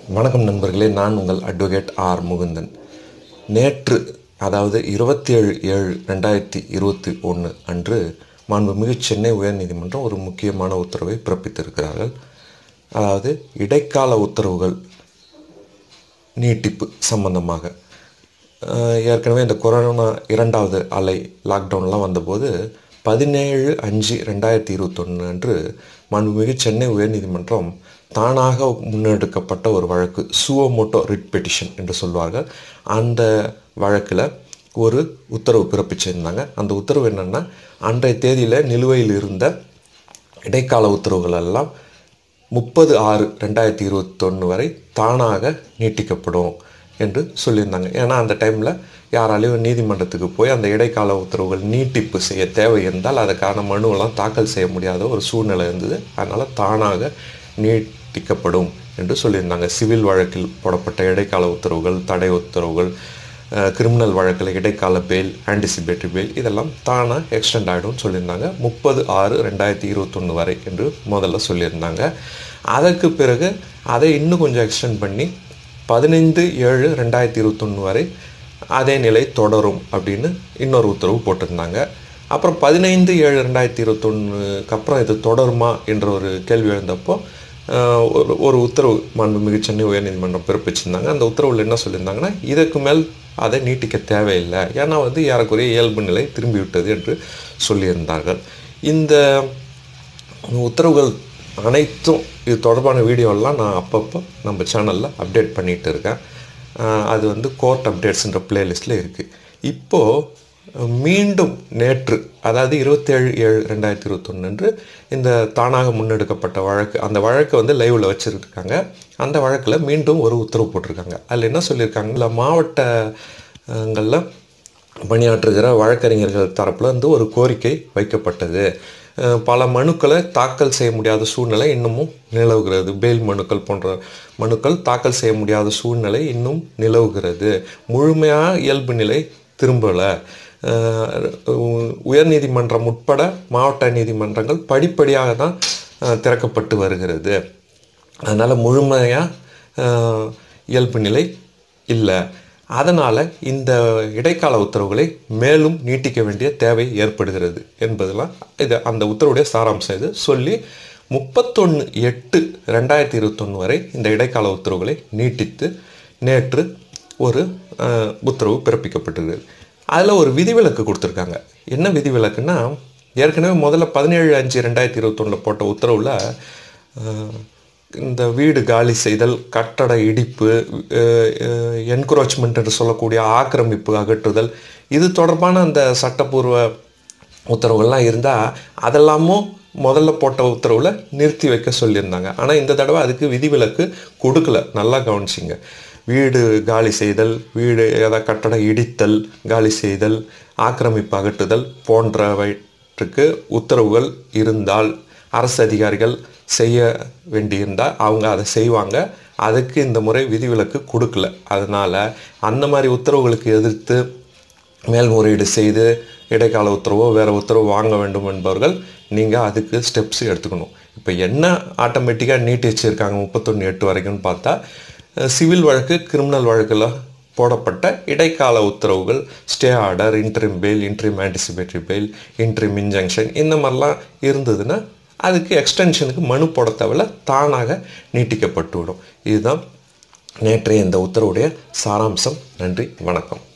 வணக்கம் நண்பர்களே நான் உங்கள் அட்வொகேட் ஆர் முகுந்தன் நேற்று அதாவது இருபத்தி ஏழு ஏழு ரெண்டாயிரத்தி இருபத்தி ஒன்று அன்று மாண்புமிகு சென்னை உயர்நீதிமன்றம் ஒரு முக்கியமான உத்தரவை பிறப்பித்திருக்கிறார்கள் அதாவது இடைக்கால உத்தரவுகள் நீட்டிப்பு சம்பந்தமாக அஹ், ஏற்கனவே இந்த கொரோனா இரண்டாவது அலை லாக்டவுன்லாம் வந்தபோது பதினேழு அஞ்சு ரெண்டாயிரத்தி இருபத்தொன்று அன்று மாண்புமிகு சென்னை உயர்நீதிமன்றம் தானாக முன்னெடுக்கப்பட்ட ஒரு வழக்கு சுவோமோட்டோ ரிட் பெட்டிஷன் என்று சொல்வார்கள் அந்த வழக்கில் ஒரு உத்தரவு பிறப்பிச்சிருந்தாங்க அந்த உத்தரவு என்னென்னா அன்றைய தேதியில் நிலுவையில் இருந்த இடைக்கால உத்தரவுகள் எல்லாம் முப்பது ஆறு ரெண்டாயிரத்தி இருபத்தொன்று வரை தானாக நீட்டிக்கப்படும் என்று சொல்லியிருந்தாங்க ஏன்னா அந்த டைமில் யாராலையும் நீதிமன்றத்துக்கு போய் அந்த இடைக்கால உத்தரவுகள் நீட்டிப்பு செய்ய தேவை இருந்தால் அதுக்கான மனுவெல்லாம் தாக்கல் செய்ய முடியாத ஒரு சூழ்நிலை இருந்தது அதனால் தானாக நீட்டிக்கப்படும் என்று சொல்லியிருந்தாங்க சிவில் வழக்கில் போடப்பட்ட இடைக்கால உத்தரவுகள் தடை உத்தரவுகள் கிரிமினல் வழக்கில் இடைக்கால பெயில் ஆன்டிசிபேட்டரி பெயில் இதெல்லாம் தானாக எக்ஸ்டெண்ட் ஆகிடும்னு சொல்லியிருந்தாங்க முப்பது ஆறு ரெண்டாயிரத்தி இருபத்தொன்று வரை என்று முதல்ல சொல்லியிருந்தாங்க அதற்கு பிறகு அதை இன்னும் கொஞ்சம் எக்ஸ்டெண்ட் பண்ணி பதினைந்து ஏழு ரெண்டாயிரத்தி இருபத்தொன்று வரை அதே நிலை தொடரும் அப்படின்னு இன்னொரு உத்தரவு போட்டிருந்தாங்க அப்புறம் பதினைந்து ஏழு ரெண்டாயிரத்தி இருபத்தொன்னுக்கு அப்புறம் இது தொடருமா என்ற ஒரு கேள்வி எழுந்தப்போ ஆஹ், ஒரு ஒரு உத்தரவு மாண்புமிகு சென்னை உயர்நீதிமன்றம் பிறப்பிச்சிருந்தாங்க அந்த உத்தரவில் என்ன சொல்லியிருந்தாங்கன்னா இதற்கு மேல் அதை நீட்டிக்க தேவையில்லை ஏன்னா வந்து ஏறக்குறைய இயல்பு நிலை திரும்பி விட்டது என்று சொல்லியிருந்தார்கள் இந்த உத்தரவுகள் அனைத்தும் இது தொடர்பான வீடியோலாம் நான் அப்பப்போ நம்ம சேனலில் அப்டேட் பண்ணிகிட்டு இருக்கேன் ஆஹ் அது வந்து கோர்ட் அப்டேட்ஸ்ன்ற பிளேலிஸ்ட்டில் இருக்குது இப்போது மீண்டும் நேற்று அதாவது இருபத்தேழு ஏழு ரெண்டாயிரத்தி இருபத்தொன்று அன்று இந்த தானாக முன்னெடுக்கப்பட்ட வழக்கு அந்த வழக்கை வந்து லைவில் வச்சுருக்காங்க அந்த வழக்கில் மீண்டும் ஒரு உத்தரவு போட்டிருக்காங்க அதில் என்ன சொல்லியிருக்காங்க இல்லை மாவட்டங்களில் பணியாற்றுகிற வழக்கறிஞர்கள் தரப்புல இருந்து ஒரு கோரிக்கை வைக்கப்பட்டது அஹ் பல மனுக்களை தாக்கல் செய்ய முடியாத சூழ்நிலை இன்னமும் நிலவுகிறது பெயில் மனுக்கள் போன்ற மனுக்கள் தாக்கல் செய்ய முடியாத சூழ்நிலை இன்னும் நிலவுகிறது முழுமையாக இயல்பு நிலை திரும்பலை உயர்நீதிமன்றம் உட்பட மாவட்ட நீதிமன்றங்கள் படிப்படியாக தான் அஹ், திறக்கப்பட்டு வருகிறது அதனால் முழுமையாக இயல்பு நிலை இல்லை அதனால் இந்த இடைக்கால உத்தரவுகளை மேலும் நீட்டிக்க வேண்டிய தேவை ஏற்படுகிறது என்பதெல்லாம் இது அந்த உத்தரவுடைய சாராம்சம் இது சொல்லி முப்பத்தொன்று எட்டு ரெண்டாயிரத்தி இருபத்தொன்று வரை இந்த இடைக்கால உத்தரவுகளை நீட்டித்து நேற்று ஒரு அஹ், உத்தரவு பிறப்பிக்கப்பட்டிருக்கிறது அதில் ஒரு விதிவிலக்கு கொடுத்துருக்காங்க என்ன விதிவிலக்குன்னா ஏற்கனவே முதல்ல பதினேழு அஞ்சு ரெண்டாயிரத்தி இருபத்தொன்னில் போட்ட உத்தரவில் இந்த வீடு காலி செய்தல் கட்டட இடிப்பு என்க்ரோச்மெண்ட் என்று சொல்லக்கூடிய ஆக்கிரமிப்பு அகற்றுதல் இது தொடர்பான அந்த சட்டப்பூர்வ உத்தரவுகள்லாம் இருந்தால் அதெல்லாமும் முதல்ல போட்ட உத்தரவில் நிறுத்தி வைக்க சொல்லியிருந்தாங்க ஆனால் இந்த தடவை அதுக்கு விதிவிலக்கு கொடுக்கல நல்லா கவனிச்சிங்க வீடு காலி செய்தல் வீடு ஏதாவது கட்டட இடித்தல் காலி செய்தல் ஆக்கிரமிப்பு அகற்றுதல் போன்றவற்றுக்கு உத்தரவுகள் இருந்தால் அரசு அதிகாரிகள் செய்ய வேண்டியிருந்தால் அவங்க அதை செய்வாங்க அதுக்கு இந்த முறை விதிவிலக்கு கொடுக்கல அதனால் அந்த மாதிரி உத்தரவுகளுக்கு எதிர்த்து மேல்முறையீடு செய்து இடைக்கால உத்தரவோ வேறு உத்தரவு வாங்க வேண்டும் என்பவர்கள் நீங்கள் அதுக்கு ஸ்டெப்ஸ் எடுத்துக்கணும் இப்போ என்ன ஆட்டோமேட்டிக்காக நீட்டி வச்சுருக்காங்க முப்பத்தொன்று எட்டு வரைக்கும்னு பார்த்தா அஹ், சிவில் வழக்கு கிரிமினல் வழக்கில் போடப்பட்ட இடைக்கால உத்தரவுகள் stay order interim bail interim anticipatory bail interim injunction இந்த மாதிரிலாம் இருந்ததுன்னா அதுக்கு எக்ஸ்டென்ஷனுக்கு மனு போட தேவையில்ல தானாக நீட்டிக்கப்பட்டு விடும் இதுதான் நேற்றைய இந்த உத்தரவுடைய சாராம்சம் நன்றி வணக்கம்